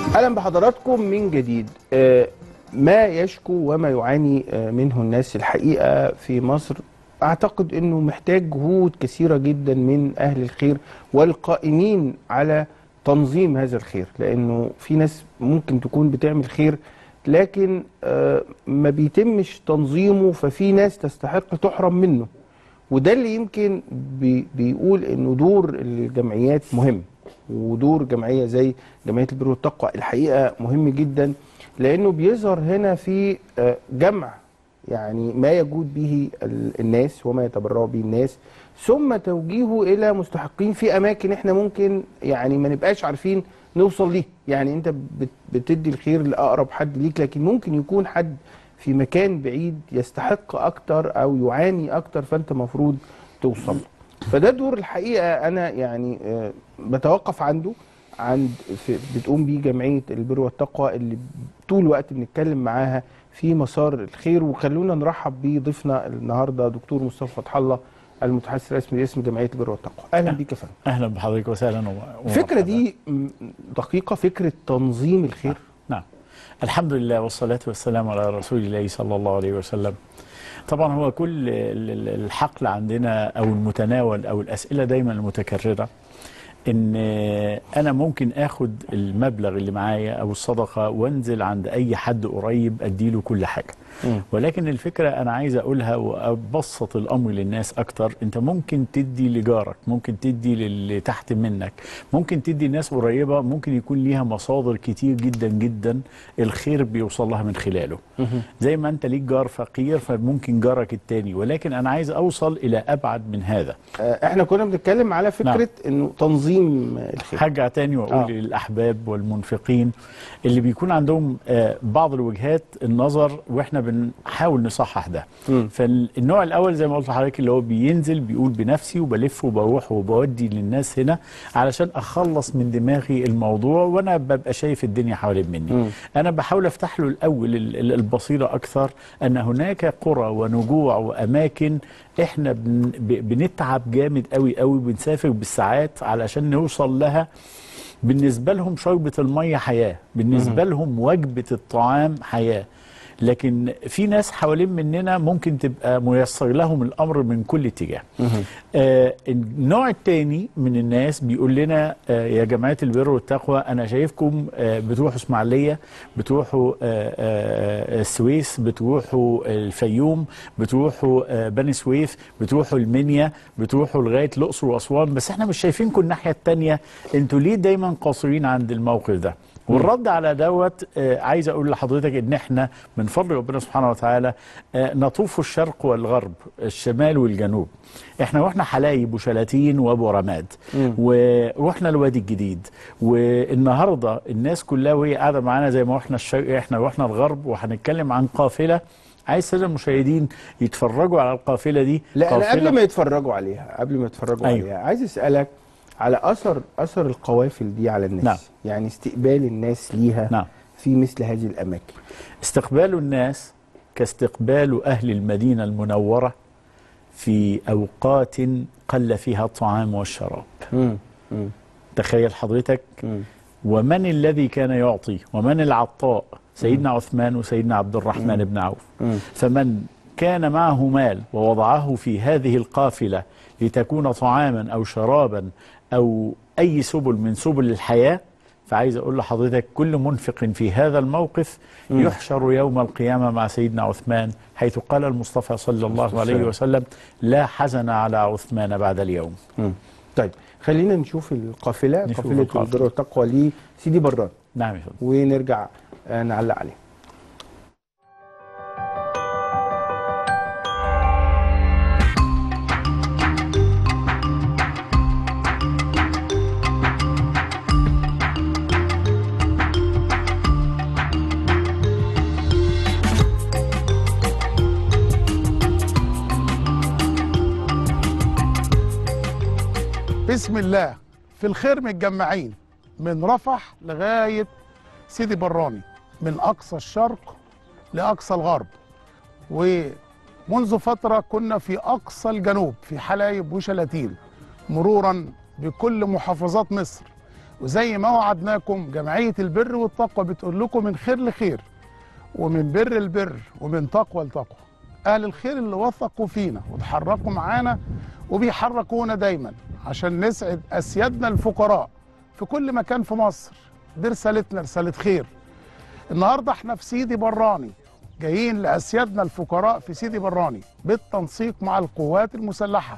اهلا بحضراتكم من جديد آه، ما يشكو وما يعاني آه، منه الناس الحقيقه في مصر اعتقد انه محتاج جهود كثيره جدا من اهل الخير والقائمين على تنظيم هذا الخير لانه في ناس ممكن تكون بتعمل خير لكن آه، ما بيتمش تنظيمه ففي ناس تستحق تحرم منه وده اللي يمكن بي بيقول انه دور الجمعيات مهم ودور جمعيه زي جمعيه البر والتقوى الحقيقه مهم جدا لانه بيظهر هنا في آه، جمع يعني ما يجود به ال- الناس وما يتبرع به الناس ثم توجيهه الى مستحقين في اماكن احنا ممكن يعني ما نبقاش عارفين نوصل ليه يعني انت بت- بتدي الخير لاقرب حد ليك لكن ممكن يكون حد في مكان بعيد يستحق اكتر او يعاني اكتر فانت مفروض توصل له. فده دور الحقيقه انا يعني آه، بتوقف عنده عند في بتقوم بيه جمعيه البر والتقوى اللي طول الوقت بنتكلم معاها في مسار الخير وخلونا نرحب بضيفنا النهارده دكتور مصطفى فتح الله المتحدث الرسمي باسم جمعيه البر والتقوى اهلا بيك يا فندم اهلا بحضرتك وسهلا و- الفكره ومرحبا. دي م- دقيقه فكره تنظيم الخير نعم الحمد لله والصلاة والسلام على رسول الله صلى الله عليه وسلم طبعا هو كل ال- ال- الحقل عندنا أو المتناول أو الأسئلة دايما المتكررة ان انا ممكن اخد المبلغ اللي معايا او الصدقه وانزل عند اي حد قريب اديله كل حاجه مم. ولكن الفكره انا عايز اقولها وابسط الامر للناس اكتر انت ممكن تدي لجارك ممكن تدي للي تحت منك ممكن تدي ناس قريبه ممكن يكون ليها مصادر كتير جدا جدا الخير بيوصل لها من خلاله زي ما انت ليك جار فقير فممكن جارك التاني ولكن انا عايز اوصل الى ابعد من هذا آه، احنا كنا بنتكلم على فكره انه تنظيم الخير هرجع تاني واقول آه. آه. للاحباب والمنفقين اللي بيكون عندهم آه، بعض الوجهات النظر واحنا بنحاول نصحح ده مم. فالنوع الاول زي ما قلت لحضرتك اللي هو بينزل بيقول بنفسي وبلف وبروح وبودي للناس هنا علشان اخلص من دماغي الموضوع وانا ببقى شايف الدنيا حوالين مني مم. انا بحاول افتح له الاول ال- ال- البصيره اكثر ان هناك قرى ونجوع واماكن احنا بن ب- بنتعب جامد قوي قوي بنسافر بالساعات علشان نوصل لها بالنسبه لهم شربة الميه حياه بالنسبه لهم وجبه الطعام حياه لكن في ناس حوالين مننا ممكن تبقى ميسر لهم الامر من كل اتجاه آه النوع الثاني من الناس بيقول لنا آه يا جماعه البر والتقوى انا شايفكم آه بتروحوا اسماعيليه بتروحوا آه آه السويس بتروحوا الفيوم بتروحوا آه بني سويف بتروحوا المنيا بتروحوا لغايه الاقصر واسوان بس احنا مش شايفينكم الناحيه الثانيه انتوا ليه دايما قاصرين عند الموقف ده والرد على دوت آه، عايز اقول لحضرتك ان احنا من فضل ربنا سبحانه وتعالى آه، نطوف الشرق والغرب الشمال والجنوب احنا واحنا حلايب وشلاتين وابو رماد ورحنا الوادي الجديد والنهارده الناس كلها وهي قاعده معانا زي ما رحنا الشرق احنا رحنا الغرب وهنتكلم عن قافله عايز الساده المشاهدين يتفرجوا على القافله دي لا انا قافلة- قبل ما يتفرجوا عليها قبل ما يتفرجوا أيوة. عليها عايز اسالك على اثر اثر القوافل دي على الناس نعم. يعني استقبال الناس ليها نعم في مثل هذه الاماكن استقبال الناس كاستقبال أهل المدينة المنورة في أوقات قل فيها الطعام والشراب مم. مم. تخيل حضرتك مم. ومن الذي كان يعطي ومن العطاء سيدنا عثمان وسيدنا عبد الرحمن بن عوف مم. فمن كان معه مال ووضعه في هذه القافلة لتكون طعاما أو شرابا أو أي سبل من سبل الحياة فعايز أقول لحضرتك كل منفق في هذا الموقف يحشر يوم القيامة مع سيدنا عثمان حيث قال المصطفى صلى الله عليه وسلم لا حزن على عثمان بعد اليوم مم. طيب خلينا نشوف القافله نشوف قافله القافلة. البر والتقوى لسيدي بران نعم يا فندم ونرجع آه، نعلق عليه بسم الله في الخير متجمعين من رفح لغاية سيدي براني من أقصى الشرق لأقصى الغرب ومنذ فترة كنا في أقصى الجنوب في حلايب وشلاتين مرورا بكل محافظات مصر وزي ما وعدناكم جمعيه البر والتقوى بتقول لكم من خير لخير ومن بر لبر ومن تقوى لتقوى اهل الخير اللي وثقوا فينا وتحركوا معانا وبيحركونا دايما عشان نسعد اسيادنا الفقراء في كل مكان في مصر دي رسالتنا رساله خير النهارده احنا في سيدي براني جايين لاسيادنا الفقراء في سيدي براني بالتنسيق مع القوات المسلحه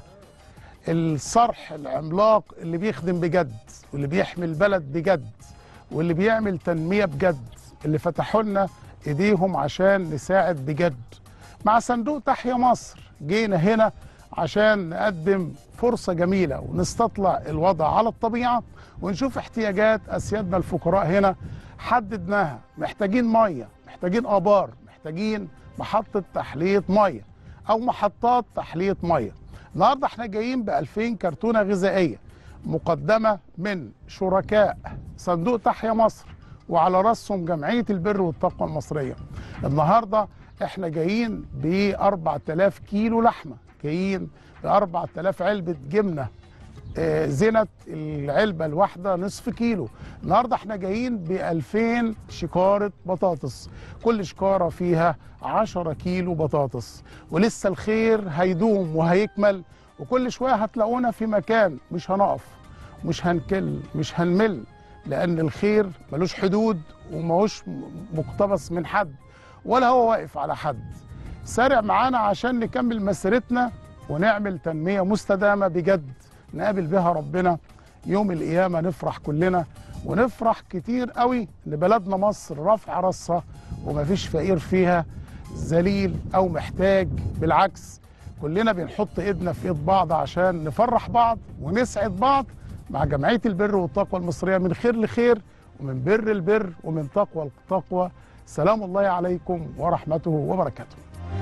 الصرح العملاق اللي بيخدم بجد واللي بيحمي البلد بجد واللي بيعمل تنميه بجد اللي فتحوا لنا ايديهم عشان نساعد بجد مع صندوق تحيا مصر جينا هنا عشان نقدم فرصة جميلة ونستطلع الوضع على الطبيعة ونشوف احتياجات أسيادنا الفقراء هنا حددناها محتاجين مية محتاجين آبار محتاجين محطة تحلية مية أو محطات تحلية مية النهاردة احنا جايين ب 2000 كرتونة غذائية مقدمة من شركاء صندوق تحيا مصر وعلى راسهم جمعية البر والتقوى المصرية النهاردة احنا جايين ب 4000 كيلو لحمة جايين ب 4000 علبة جبنة آه، زينة العلبة الواحدة نصف كيلو النهاردة احنا جايين ب 2000 شكارة بطاطس كل شكارة فيها 10 كيلو بطاطس ولسه الخير هيدوم وهيكمل وكل شوية هتلاقونا في مكان مش هنقف مش هنكل مش هنمل لأن الخير ملوش حدود وماهوش مقتبس من حد ولا هو واقف على حد سارع معانا عشان نكمل مسيرتنا ونعمل تنمية مستدامة بجد نقابل بها ربنا يوم القيامة نفرح كلنا ونفرح كتير قوي ان بلدنا مصر رافعة راسها ومفيش فقير فيها ذليل او محتاج بالعكس كلنا بنحط ايدنا في ايد بعض عشان نفرح بعض ونسعد بعض مع جمعية البر والتقوى المصرية من خير لخير ومن بر لبر ومن تقوى لتقوى سلام الله عليكم ورحمته وبركاته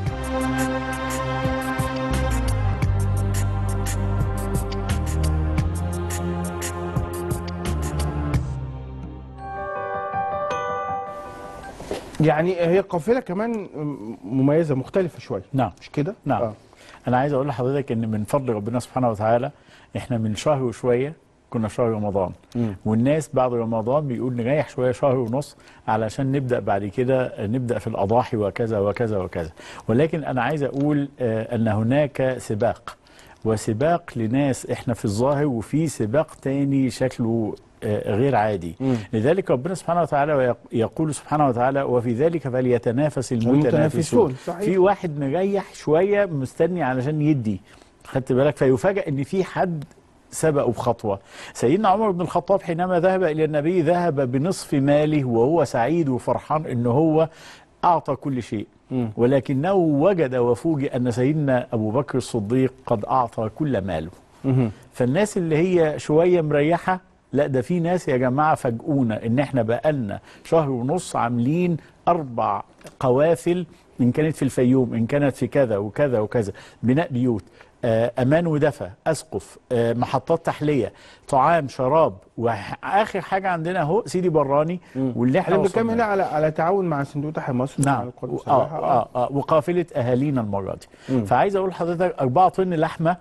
يعني هي قافله كمان مميزه مختلفه شويه نعم مش كده؟ نعم آه. انا عايز اقول لحضرتك ان من فضل ربنا سبحانه وتعالى احنا من شهر وشويه كنا في شهر رمضان مم. والناس بعد رمضان بيقول نريح شويه شهر ونص علشان نبدا بعد كده نبدا في الاضاحي وكذا وكذا وكذا ولكن انا عايز اقول آه، ان هناك سباق وسباق لناس احنا في الظاهر وفي سباق تاني شكله آه، غير عادي مم. لذلك ربنا سبحانه وتعالى ويق- يقول سبحانه وتعالى وفي ذلك فليتنافس المتنافسون المتنافسون، صحيح. في واحد مريح شويه مستني علشان يدي خدت بالك فيفاجئ ان في حد سبقه بخطوه سيدنا عمر بن الخطاب حينما ذهب الى النبي ذهب بنصف ماله وهو سعيد وفرحان ان هو اعطى كل شيء مم. ولكنه وجد وفوجئ ان سيدنا ابو بكر الصديق قد اعطى كل ماله مهم. فالناس اللي هي شويه مريحه لا ده في ناس يا جماعه فاجئونا ان احنا بقالنا شهر ونص عاملين اربع قوافل ان كانت في الفيوم ان كانت في كذا وكذا وكذا بناء بيوت آه، امان ودفى اسقف آه، محطات تحليه طعام شراب واخر حاجه عندنا اهو سيدي براني واللي احنا احنا بنتكلم وصلنا هنا على على تعاون مع صندوق تحيا مصر مع نعم القوات و- آه, المسلحه آه, آه وقافله اهالينا المره دي مم. فعايز اقول لحضرتك 4 طن لحمه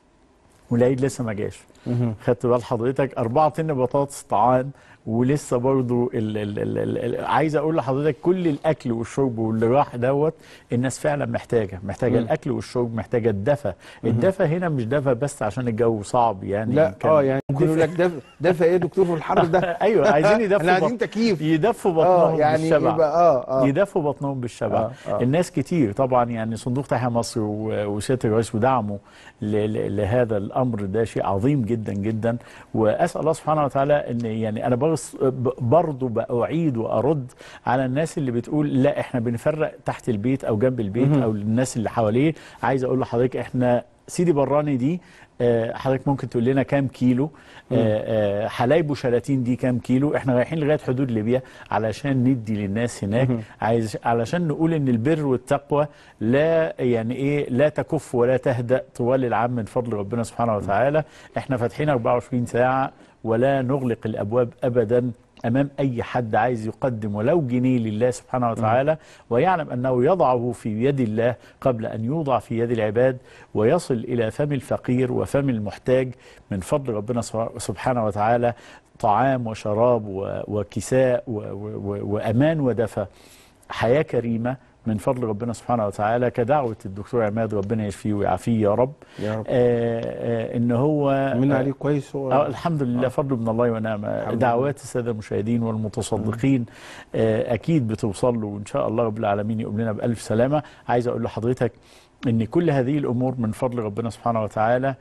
والعيد لسه ما جاش مهم. خدت بال حضرتك 4 طن بطاطس طعام ولسه برضو ال ال ال ال ال عايز اقول لحضرتك كل الاكل والشرب واللي راح دوت الناس فعلا محتاجه محتاجه مم. الاكل والشرب محتاجه الدفى الدفى هنا مش دفى بس عشان الجو صعب يعني لا كان اه يعني ممكن يقول لك ده ده ايه يا دكتور في الحر ده ايوه عايزين يدفوا احنا عايزين بط- تكييف يدفوا اه بطنهم يعني بالشبع يبقى اه اه يدفوا بطنهم بالشبع آه، آه. الناس كتير طبعا يعني صندوق تحيا مصر و- وسياده الرئيس ودعمه ل- ل- لهذا الامر ده شيء عظيم جدا جدا واسال الله سبحانه وتعالى ان يعني انا برص ب- برضه باعيد وارد على الناس اللي بتقول لا احنا بنفرق تحت البيت او جنب البيت مهم. او الناس اللي حواليه عايز اقول لحضرتك احنا سيدي براني دي آه، حضرتك ممكن تقول لنا كام كيلو آه، آه، حلايب وشلاتين دي كام كيلو احنا رايحين لغايه حدود ليبيا علشان ندي للناس هناك مهم. عايز علشان نقول ان البر والتقوى لا يعني ايه لا تكف ولا تهدأ طوال العام من فضل ربنا سبحانه وتعالى احنا فاتحين 24 ساعه ولا نغلق الابواب ابدا امام اي حد عايز يقدم ولو جنيه لله سبحانه وتعالى ويعلم انه يضعه في يد الله قبل ان يوضع في يد العباد ويصل الى فم الفقير وفم المحتاج من فضل ربنا سبحانه وتعالى طعام وشراب و- وكساء و- و- وامان ودفى حياه كريمه من فضل ربنا سبحانه وتعالى كدعوه الدكتور عماد ربنا يشفيه ويعافيه يا رب يا رب آه آه ان هو من آه عليه كويس هو آه الحمد لله فضل من الله ونعمه الحمد دعوات الساده المشاهدين والمتصدقين آه اكيد بتوصل له وان شاء الله رب العالمين يقوم لنا بالف سلامه عايز اقول لحضرتك ان كل هذه الامور من فضل ربنا سبحانه وتعالى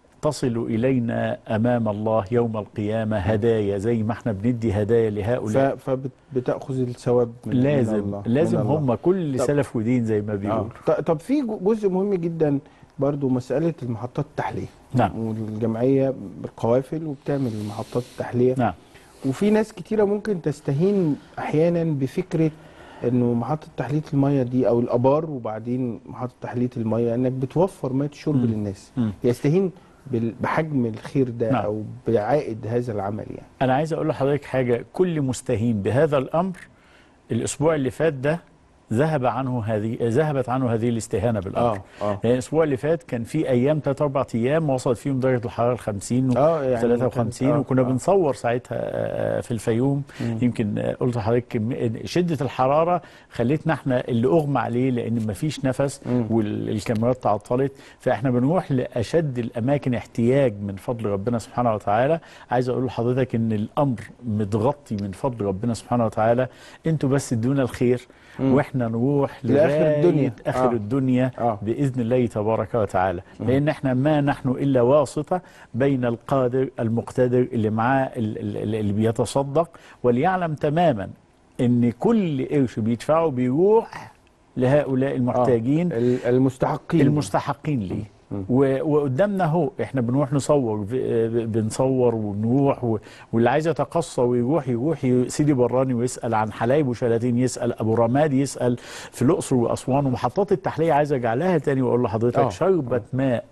تصل الينا امام الله يوم القيامه هدايا زي ما احنا بندي هدايا لهؤلاء فبتاخذ الثواب من من لازم الله لازم من الله. هم كل طب- سلف ودين زي ما آه. بيقولوا ط- طب في جو- جزء مهم جدا برضو مسألة المحطات التحلية نعم. والجمعية بالقوافل وبتعمل محطات التحلية نعم وفي ناس كتيرة ممكن تستهين أحيانا بفكرة انه محطة تحلية المية دي او الابار وبعدين محطة تحلية المية انك بتوفر مية الشرب مم. للناس مم. يستهين بال- بحجم الخير ده نعم. او بعائد هذا العمل يعني انا عايز اقول لحضرتك حاجه كل مستهين بهذا الامر الاسبوع اللي فات ده ذهب عنه هذه ذهبت عنه هذه الاستهانه بالامر اه يعني الاسبوع اللي فات كان في ايام ثلاث اربع ايام وصلت فيهم درجه الحراره ال 50 و اه يعني 53 كانت- آه، وكنا آه. بنصور ساعتها آه، في الفيوم مم. يمكن آه، قلت لحضرتك كم- شده الحراره خلتنا احنا اللي اغمى عليه لان مفيش نفس مم. والكاميرات تعطلت فاحنا بنروح لاشد الاماكن احتياج من فضل ربنا سبحانه وتعالى عايز اقول لحضرتك ان الامر متغطي من فضل ربنا سبحانه وتعالى انتوا بس ادونا الخير مم. واحنا نروح لآخر لغاية الدنيا. اخر آه. الدنيا اه باذن الله تبارك وتعالى لان احنا ما نحن الا واسطه بين القادر المقتدر اللي معاه ال- ال- اللي بيتصدق وليعلم تماما ان كل قرش بيدفعه بيروح لهؤلاء المحتاجين ال- المستحقين المستحقين ليه مم. و- وقدامنا اهو احنا بنروح نصور ب- ب- بنصور ونروح و- واللي عايز يتقصى ويروح يروح ي- سيدي براني ويسال عن حلايب وشلاتين يسال ابو رماد يسال في الاقصر واسوان ومحطات التحليه عايز ارجع لها تاني واقول لحضرتك آه. شربة ماء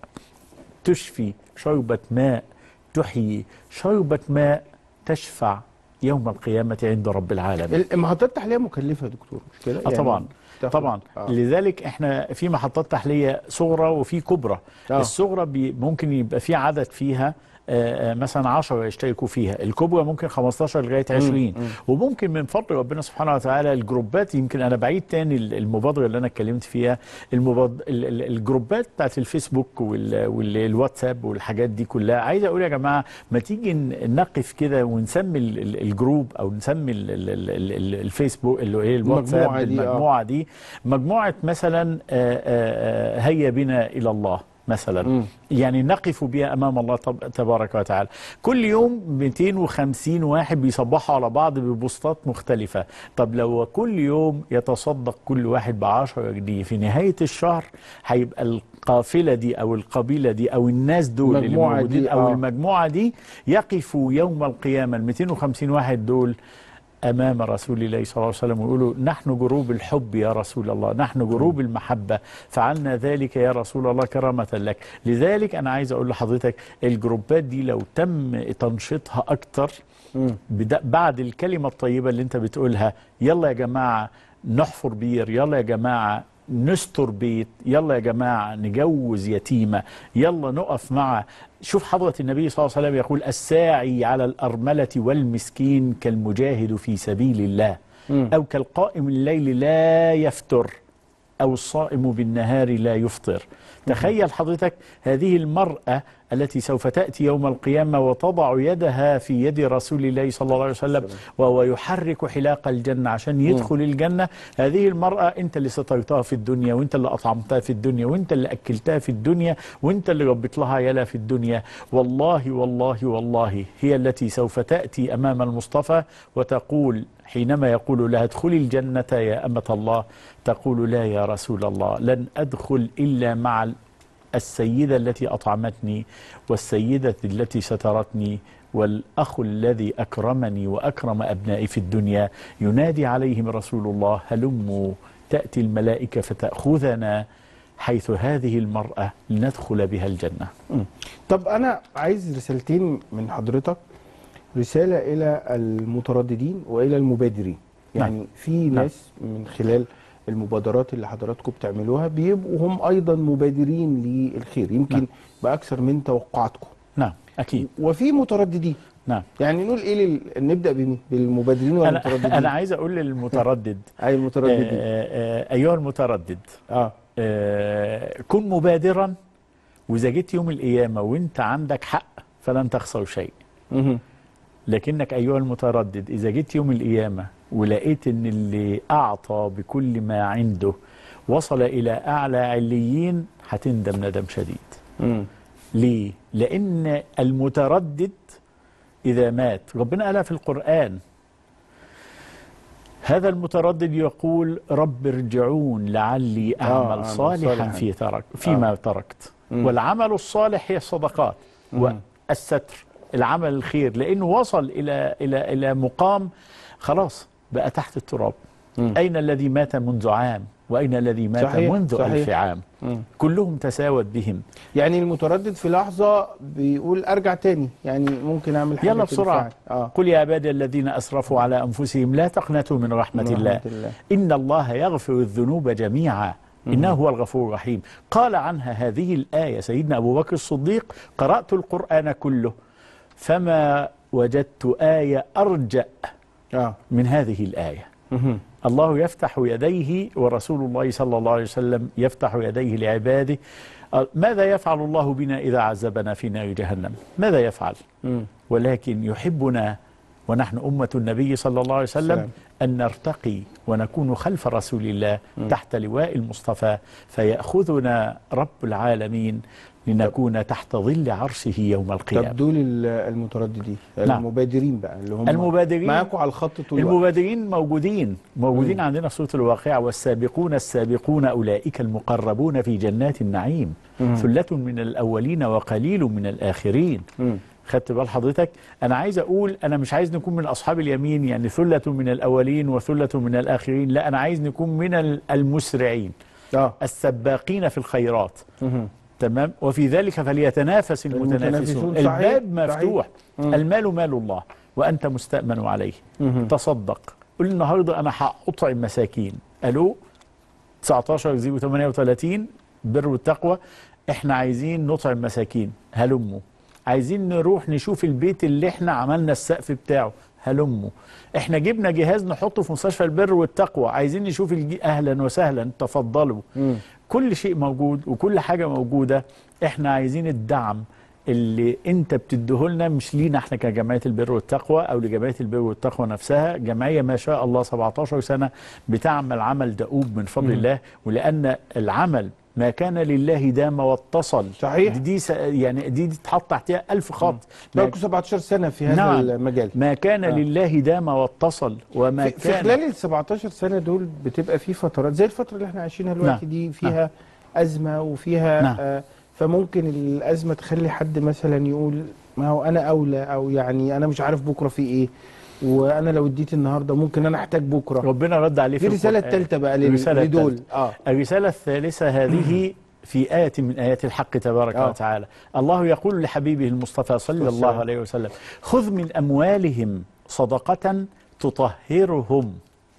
تشفي شربة ماء تحيي شربة ماء تشفع يوم القيامة عند رب العالمين المحطات التحلية مكلفة يا دكتور مش كده؟ آه طبعا تاخد- طبعا آه. لذلك احنا في محطات تحليه صغرى وفي كبرى آه. الصغرى بي ممكن يبقى في عدد فيها آه، آه، مثلا 10 يشتركوا فيها الكبرى ممكن 15 لغايه 20 وممكن من فضل ربنا سبحانه وتعالى الجروبات يمكن انا بعيد تاني ال- المبادره اللي انا اتكلمت فيها المباد... ال- ال- الجروبات بتاعت الفيسبوك وال... والواتساب والحاجات دي كلها عايز اقول يا جماعه ما تيجي ن- نقف كده ونسمي ال- ال- الجروب او نسمي ال- ال- ال- ال- ال- الفيسبوك اللي هي الواتساب المجموعة دي، آه. المجموعه دي مجموعه مثلا آه، آه، آه، هيا بنا الى الله مثلا مم. يعني نقف بها امام الله تب- تبارك وتعالى كل يوم 250 واحد بيصبحوا على بعض ببوستات مختلفه طب لو كل يوم يتصدق كل واحد ب 10 جنيه في نهايه الشهر هيبقى القافله دي او القبيله دي او الناس دول اللي المجموعة دي، موجودين او آه. المجموعه دي يقفوا يوم القيامه ال 250 واحد دول امام رسول الله صلى الله عليه وسلم ويقولوا نحن جروب الحب يا رسول الله نحن جروب المحبه فعلنا ذلك يا رسول الله كرامه لك لذلك انا عايز اقول لحضرتك الجروبات دي لو تم تنشيطها اكتر مم. بدا- بعد الكلمه الطيبه اللي انت بتقولها يلا يا جماعه نحفر بير يلا يا جماعه نستر بيت يلا يا جماعه نجوز يتيمه يلا نقف مع شوف حضرة النبي صلى الله عليه وسلم يقول الساعي على الأرملة والمسكين كالمجاهد في سبيل الله مم. أو كالقائم الليل لا يفتر أو الصائم بالنهار لا يفطر تخيل حضرتك هذه المرأة التي سوف تأتي يوم القيامة وتضع يدها في يد رسول الله صلى الله عليه وسلم وهو يحرك حلاق الجنة عشان يدخل الجنة هذه المرأة أنت اللي سترتها في الدنيا وأنت اللي أطعمتها في الدنيا وأنت اللي أكلتها في الدنيا وأنت اللي ربيت لها يلا في الدنيا والله والله والله هي التي سوف تأتي أمام المصطفى وتقول حينما يقول لها ادخلي الجنة يا أمة الله تقول لا يا رسول الله لن أدخل إلا مع السيدة التي أطعمتني والسيدة التي سترتني والأخ الذي أكرمني وأكرم أبنائي في الدنيا ينادي عليهم رسول الله هلموا تأتي الملائكة فتأخذنا حيث هذه المرأة لندخل بها الجنة مم. طب انا عايز رسالتين من حضرتك رسالة إلى المترددين وإلى المبادرين يعني في ناس من خلال المبادرات اللي حضراتكم بتعملوها بيبقوا هم أيضا مبادرين للخير يمكن نعم. بأكثر من توقعاتكم نعم اكيد وفي مترددين نعم يعني نقول إيه لل... نبدأ بمين بالمبادرين ولا انا المترددين انا عايز اقول للمتردد أي آه، المترددين آه، ايها المتردد اه آه، كن مبادرا واذا جيت يوم القيامه وانت عندك حق فلن تخسر شيء مهم. لكنك ايها المتردد اذا جيت يوم القيامه ولقيت ان اللي اعطى بكل ما عنده وصل الى اعلى عليين هتندم ندم شديد مم. ليه لان المتردد اذا مات ربنا قالها في القران هذا المتردد يقول رب ارجعون لعلي آه، اعمل أعمل صالحا صالحاً. في ترك فيما تركت مم. والعمل الصالح هي الصدقات مم. والستر العمل الخير لانه وصل الى الى الى مقام خلاص بقى تحت التراب مم. اين الذي مات منذ عام واين الذي مات صحيح، منذ صحيح. ألف عام مم. كلهم تساوت بهم يعني المتردد في لحظة بيقول أرجع تاني يعني ممكن أعمل حاجة يلا بسرعة تنفعني. اه قل يا عبادي الذين أسرفوا على أنفسهم لا تقنطوا من رحمة من الله رحمة الله. إن الله يغفر الذنوب جميعا إنه هو الغفور الرحيم قال عنها هذه الآية سيدنا أبو بكر الصديق قرأت القرآن كله فما وجدت آية أرجأ اه من هذه الآية مهم. الله يفتح يديه ورسول الله صلى الله عليه وسلم يفتح يديه لعباده آه، ماذا يفعل الله بنا إذا عذبنا في نار جهنم ماذا يفعل مم. ولكن يحبنا ونحن أمة النبي صلى الله عليه وسلم سلام. أن نرتقي ونكون خلف رسول الله تحت لواء المصطفى فيأخذنا رب العالمين لنكون تحت ظل عرشه يوم طب القيامة دول ال- المترددين نعم. المبادرين بقى اللي هم المبادرين معاكم على الخط طول الوقت المبادرين موجودين موجودين عندنا في سورة الواقعة والسابقون السابقون أولئك المقربون في جنات النعيم ثلة من الأولين وقليل من الآخرين مم. خدت بال حضرتك انا عايز اقول انا مش عايز نكون من اصحاب اليمين يعني ثله من الاولين وثله من الاخرين لا انا عايز نكون من ال- المسرعين اه السباقين في الخيرات مهم. تمام وفي ذلك فليتنافس المتنافسون المتنافسون، صحيح، الباب صحيح. مفتوح مم. المال مال الله وانت مستامن عليه مهم. تصدق قول النهارده انا هأطعم مساكين الو 19 38 بر والتقوى احنا عايزين نطعم مساكين هلموا عايزين نروح نشوف البيت اللي احنا عملنا السقف بتاعه هلموا احنا جبنا جهاز نحطه في مستشفى البر والتقوى عايزين نشوف الجي... اهلا وسهلا تفضلوا مم. كل شيء موجود وكل حاجه موجوده احنا عايزين الدعم اللي انت بتديهولنا مش لينا احنا كجمعيه البر والتقوى او لجمعيه البر والتقوى نفسها جمعيه ما شاء الله 17 سنه بتعمل عمل دؤوب من فضل الله ولان العمل ما كان لله دام واتصل صحيح. دي, دي س- يعني دي, دي تحط تحتها ألف خط ما, بقالكم 17 سنة في هذا نعم. المجال ما كان آه. لله دام واتصل وما في, في كان خلال ال 17 سنة دول بتبقى في فترات زي الفترة اللي احنا عايشينها دلوقتي نعم. دي فيها أزمة وفيها نعم. آه فممكن الأزمة تخلي حد مثلا يقول ما هو أنا أولى أو يعني أنا مش عارف بكرة في إيه وأنا لو اديت النهاردة ممكن أنا أحتاج بكرة ربنا رد عليه دي في الرسالة القرآن. الثالثة بقى لل- الرسالة لدول الثالثة. اه الرسالة الثالثة هذه في آية من آيات الحق تبارك آه. وتعالى الله يقول لحبيبه المصطفى صلى الله والسلام. عليه وسلم خذ من أموالهم صدقة تطهرهم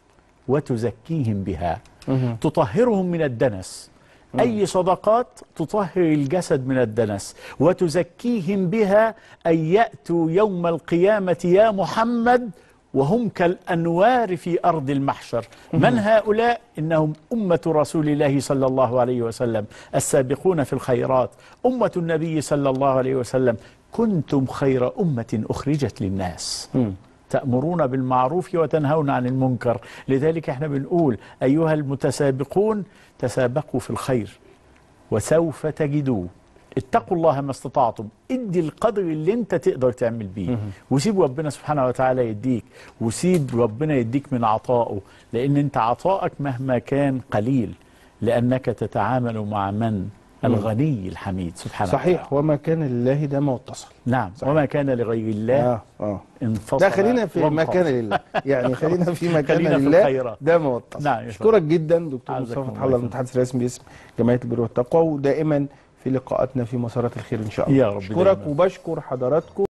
وتزكيهم بها مهم. تطهرهم من الدنس أي صدقات تطهر الجسد من الدنس وتزكيهم بها أن يأتوا يوم القيامة يا محمد وهم كالأنوار في أرض المحشر من هؤلاء؟ إنهم أمة رسول الله صلى الله عليه وسلم السابقون في الخيرات أمة النبي صلى الله عليه وسلم كنتم خير أمة أخرجت للناس مم. تأمرون بالمعروف وتنهون عن المنكر لذلك احنا بنقول أيها المتسابقون تسابقوا في الخير وسوف تجدوه اتقوا الله ما استطعتم ادي القدر اللي انت تقدر تعمل بيه وسيب ربنا سبحانه وتعالى يديك وسيب ربنا يديك من عطائه لان انت عطائك مهما كان قليل لانك تتعامل مع من الغني الحميد سبحانه وتعالى صحيح وما كان لله ده ما اتصل نعم صحيح. وما كان لغير الله اه اه انفصل ده خلينا في ما وانقطع. كان لله يعني خلينا في ما كان خلينا في لله الخيرات. ده ما وتصل نعم، يا اشكرك جدا دكتور عزكم مصطفى الله فتح الله يخليك. المتحدث الرسمي باسم جمعيه البر والتقوى ودائما في لقاءاتنا في مسارات الخير ان شاء الله يا رب اشكرك دايماً. وبشكر حضراتكم